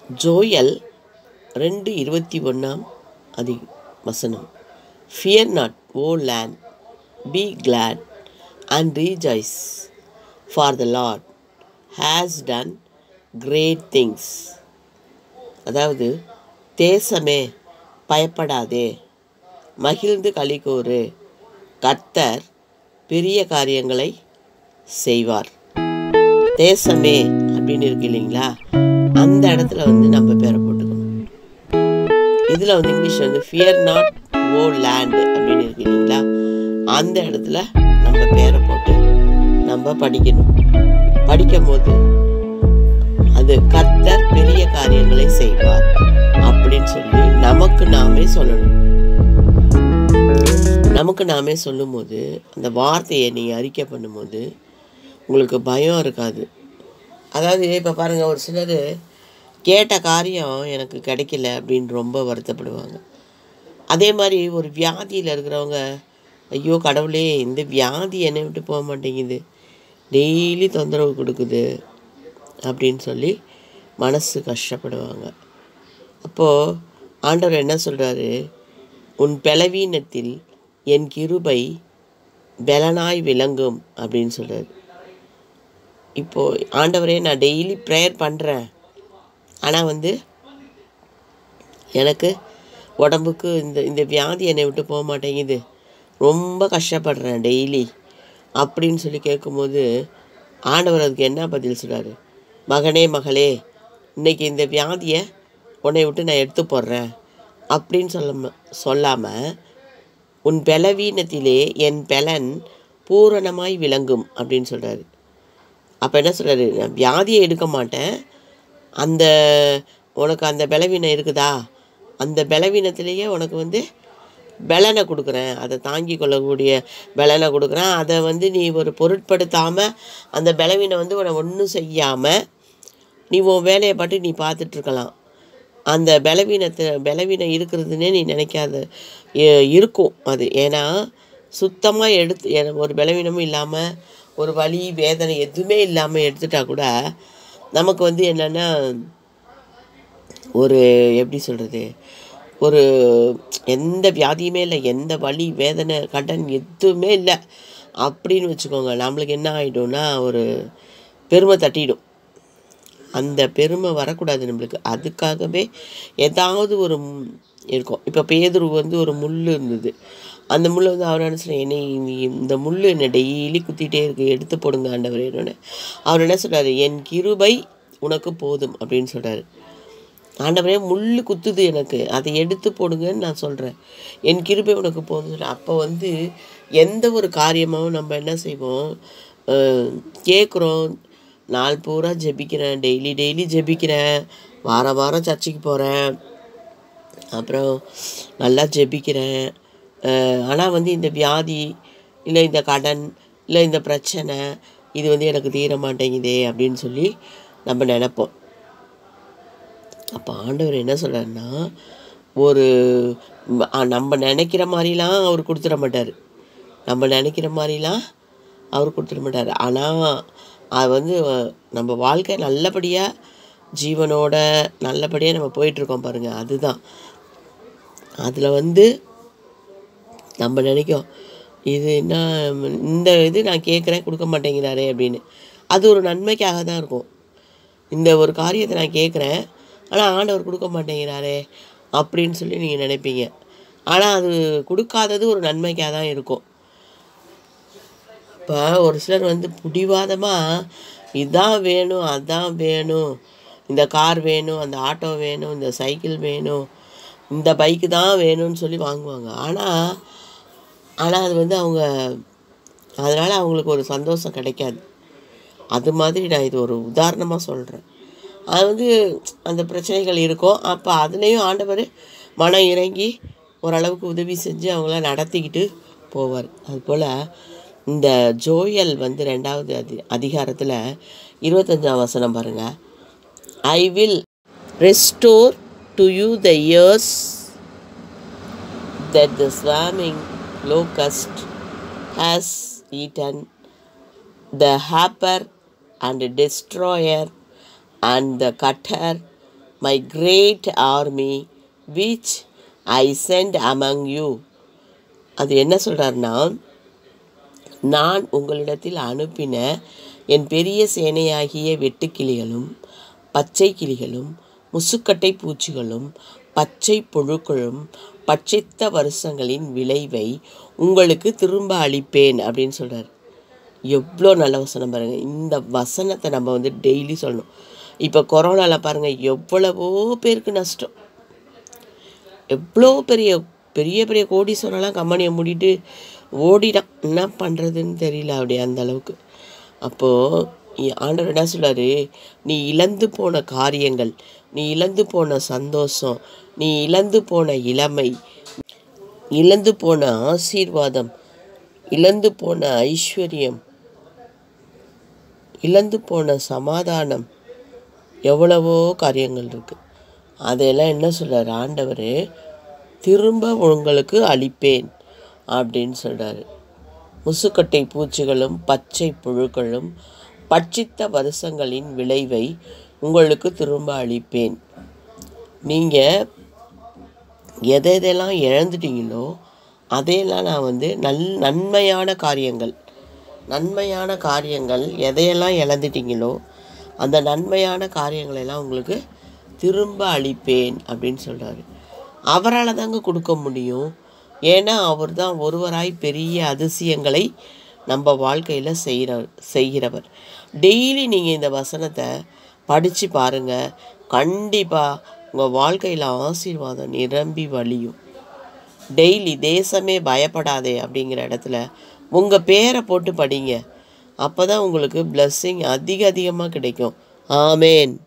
Joel ரெண்டு இருபத்தி ஒன்றாம் அதி வசனம் fear not O land be glad and rejoice for the Lord has done great things அதாவது தேசமே பயப்படாதே மகிழ்ந்து களிகூறு கர்த்தர் பெரிய காரியங்களை செய்வார் தேசமே அப்படின்னு இருக்கு இல்லைங்களா அந்த இடத்துல வந்து நம்ம பேரை போட்டுக்கணும் இதில் வந்து இங்கிலீஷ் வந்து ஃபியர் நாட் ஓ லேண்ட் அப்படின்னு இருக்கு இல்லைங்களா அந்த இடத்துல நம்ம பேரை போட்டு நம்ம படிக்கணும் படிக்கும் போது அது கர்த்தர் பெரிய காரியங்களை செய்வார் அப்படின்னு சொல்லி நமக்கு நாமே சொல்லணும் நமக்கு நாமே சொல்லும்போது அந்த வார்த்தையை நீங்கள் அறிக்கை பண்ணும்போது உங்களுக்கு பயம் இருக்காது அதாவது இப்போ பாருங்கள் ஒரு சிலர் கேட்ட காரியம் எனக்கு கிடைக்கல அப்படின்னு ரொம்ப வருத்தப்படுவாங்க அதே மாதிரி ஒரு வியாதியில் இருக்கிறவங்க ஐயோ கடவுளே இந்த வியாதி என்னை விட்டு போக மாட்டேங்குது டெய்லி தொந்தரவு கொடுக்குது அப்படின்னு சொல்லி மனசு கஷ்டப்படுவாங்க அப்போது ஆண்டவர் என்ன சொல்கிறாரு உன் பலவீனத்தில் என் கிருபை பலனாய் விளங்கும் அப்படின்னு சொல்கிறாரு இப்போது ஆண்டவரே நான் டெய்லி ப்ரேயர் பண்ணுறேன் ஆனால் வந்து எனக்கு உடம்புக்கு இந்த இந்த வியாதி என்னை விட்டு போக மாட்டேங்குது ரொம்ப கஷ்டப்படுறேன் டெய்லி அப்படின்னு சொல்லி கேட்கும்போது ஆண்டவர் அதுக்கு என்ன பதில் சொல்கிறாரு மகனே மகளே இன்னைக்கு இந்த வியாதியை உன்னை விட்டு நான் எடுத்து போடுறேன் அப்படின்னு சொல்ல சொல்லாமல் உன் பலவீனத்திலே என் பலன் பூரணமாய் விளங்கும் அப்படின்னு சொல்கிறாரு அப்போ என்ன சொல்கிறாரு நான் வியாதியை எடுக்க மாட்டேன் அந்த உனக்கு அந்த பலவீனம் இருக்குதா அந்த பலவீனத்திலேயே உனக்கு வந்து பலனை கொடுக்குறேன் அதை தாங்கி கொள்ளக்கூடிய பலனை கொடுக்குறேன் அதை வந்து நீ ஒரு பொருட்படுத்தாமல் அந்த பலவீனம் வந்து உன்னை ஒன்றும் செய்யாமல் நீ உன் வேலையை பாட்டு நீ பார்த்துட்ருக்கலாம் அந்த பலவீனத்தை பலவீனம் இருக்கிறதுனே நீ நினைக்காத இ- இருக்கும் அது ஏன்னா சுத்தமாக எடுத்து எ- ஒரு பலவீனமும் இல்லாமல் ஒரு வலி வேதனை எதுவுமே இல்லாமல் எடுத்துட்டா கூட நமக்கு வந்து என்னென்னா ஒரு எப்படி சொல்கிறது ஒரு எந்த வியாதியுமே இல்லை எந்த வலி வேதனை கடன் எதுவுமே இல்லை அப்படின்னு வச்சுக்கோங்க நம்மளுக்கு என்ன ஆகிடும்னா ஒரு பெருமை தட்டிடும் அந்த பெருமை வரக்கூடாது நம்மளுக்கு அதுக்காகவே ஏதாவது ஒரு ம்- இருக்கும் இப்போ பேதுரு வந்து ஒரு முள் இருந்தது அந்த முள் வந்து அவர் என்ன சொல்ல என்னை நீ இந்த முள் என்னை டெய்லி குத்திட்டே இருக்கு எடுத்து போடுங்க ஆண்டவரே என்னன்னு அவர் என்ன சொல்றாரு என் கிருபை உனக்கு போதும் அப்படின்னு சொல்றாரு ஆண்டவரே முள் குத்துது எனக்கு அதை எடுத்து போடுங்கன்னு நான் சொல்கிறேன் என் கிருபை உனக்கு போதும் சொல்ல அப்போ வந்து எந்த ஒரு காரியமாகவும் நம்ம என்ன செய்வோம் கேட்குறோம் நாள் பூரா ஜெபிக்கிறேன் டெய்லி டெய்லி ஜெபிக்கிறேன் வாரம் வாரம் சர்ச்சுக்கு போகிறேன் அப்புறம் நல்லா ஜெபிக்கிறேன் ஆனால் வந்து இந்த வியாதி இல்லை இந்த கடன் இல்லை இந்த பிரச்சனை இது வந்து எனக்கு தீர மாட்டேங்குதே அப்படின்னு சொல்லி நம்ம நினைப்போம் அப்போ ஆண்டவர் என்ன சொல்றாருன்னா ஒரு ம- அ, நம்ம நினைக்கிற மாதிரிலாம் அவர் கொடுத்துட மாட்டார் நம்ம நினைக்கிற மாதிரிலாம் அவர் கொடுத்துட மாட்டார் ஆனால் அது வந்து அஹ், நம்ம வாழ்க்கை நல்லபடியாக ஜீவனோட நல்லபடியாக நம்ம போயிட்டுருக்கோம் பாருங்கள் அதுதான் அதில் வந்து நம்ம நினைக்கும் இது என்ன இந்த இது நான் கேட்குறேன் கொடுக்க மாட்டேங்கிறாரே அப்படின்னு அது ஒரு நன்மைக்காக தான் இருக்கும் இந்த ஒரு காரியத்தை நான் கேட்குறேன் ஆனால் ஆண்டவர் கொடுக்க மாட்டேங்கிறாரே அப்படின்னு சொல்லி நீங்கள் நினைப்பீங்க ஆனால் அது கொடுக்காதது ஒரு நன்மைக்காக தான் இருக்கும் இப்போ ஒரு சிலர் வந்து பிடிவாதமாக இதான் வேணும் அதான் வேணும் இந்த கார் வேணும் அந்த ஆட்டோ வேணும் இந்த சைக்கிள் வேணும் இந்த பைக்கு தான் வேணும்னு சொல்லி வாங்குவாங்க ஆனால் ஆனால் அது வந்து அவங்க அதனால் அவங்களுக்கு ஒரு சந்தோஷம் கிடைக்காது அது மாதிரி நான் இது ஒரு உதாரணமாக சொல்கிறேன் அது வந்து அந்த பிரச்சனைகள் இருக்கும் அப்போ அதுலேயும் ஆண்டவர் மனம் இறங்கி ஓரளவுக்கு உதவி செஞ்சு அவங்கள நடத்திக்கிட்டு போவார் அதுபோல் இந்த ஜோயல் வந்து ரெண்டாவது அதி அதிகாரத்தில் இருபத்தஞ்சாம் வசனம் பாருங்கள் I will restore to you the years that the swarming locust has eaten, the happer and destroyer and the cutter my great army which I sent among you அது என்ன சொல்கிறாருன்னா நான் உங்களிடத்தில் அனுப்பின என் பெரிய சேனையாகிய வெட்டுக்கிளிகளும் பச்சை கிளிகளும் முசுக்கட்டை பூச்சிகளும் பச்சை புழுக்களும் பட்சித்த வருஷங்களின் விளைவை உங்களுக்கு திரும்ப அளிப்பேன் அப்படின்னு சொல்கிறார் எவ்வளோ நல்ல வசனம் பாருங்கள் இந்த வசனத்தை நம்ம வந்து டெய்லி சொல்லணும் இப்போ கொரோனாவில் பாருங்கள் எவ்வளவோ பேருக்கு நஷ்டம் எவ்வளோ பெரிய பெரிய பெரிய கோடீஸ்வரெல்லாம் கம்பெனியை மூடிட்டு ஓடிடான் என்ன பண்ணுறதுன்னு தெரியல அப்படி அந்த அளவுக்கு அப்போது ஆண்டவர் என்ன சொல்றாரு நீ இழந்து போன காரியங்கள் நீ இழந்து போன சந்தோஷம் நீ இழந்து போன இளமை இழந்து போன ஆசீர்வாதம் இழந்து போன ஐஸ்வர்யம் இழந்து போன சமாதானம் எவ்வளவோ காரியங்கள் இருக்குது அதையெல்லாம் என்ன சொல்கிறார் ஆண்டவர் திரும்ப உங்களுக்கு அளிப்பேன் அப்படின்னு சொல்கிறாரு முசுக்கட்டை பூச்சிகளும் பச்சை புழுக்களும் பட்சித்த வருஷங்களின் விளைவை உங்களுக்கு திரும்ப அளிப்பேன் நீங்கள் எதை எதெல்லாம் இழந்துட்டீங்களோ அதையெல்லாம் நான் வந்து நல் நன்மையான காரியங்கள் நன்மையான காரியங்கள் எதையெல்லாம் இழந்துட்டீங்களோ அந்த நன்மையான காரியங்களெல்லாம் உங்களுக்கு திரும்ப அளிப்பேன் அப்படின்னு சொல்கிறாரு அவரால் தாங்க கொடுக்க முடியும் ஏன்னா அவர் தான் ஒருவராய் பெரிய அதிசயங்களை நம்ம வாழ்க்கையில் செய்கிற செய்கிறவர் டெய்லி நீங்கள் இந்த வசனத்தை படித்து பாருங்கள் கண்டிப்பாக உங்கள் வாழ்க்கையில் ஆசீர்வாதம் நிரம்பி வழியும் டெய்லி தேசமே பயப்படாதே அப்படிங்கிற இடத்துல உங்கள் பேரை போட்டு படிங்க அப்போ தான் உங்களுக்கு blessing அதிக அதிகமாக கிடைக்கும் ஆமேன்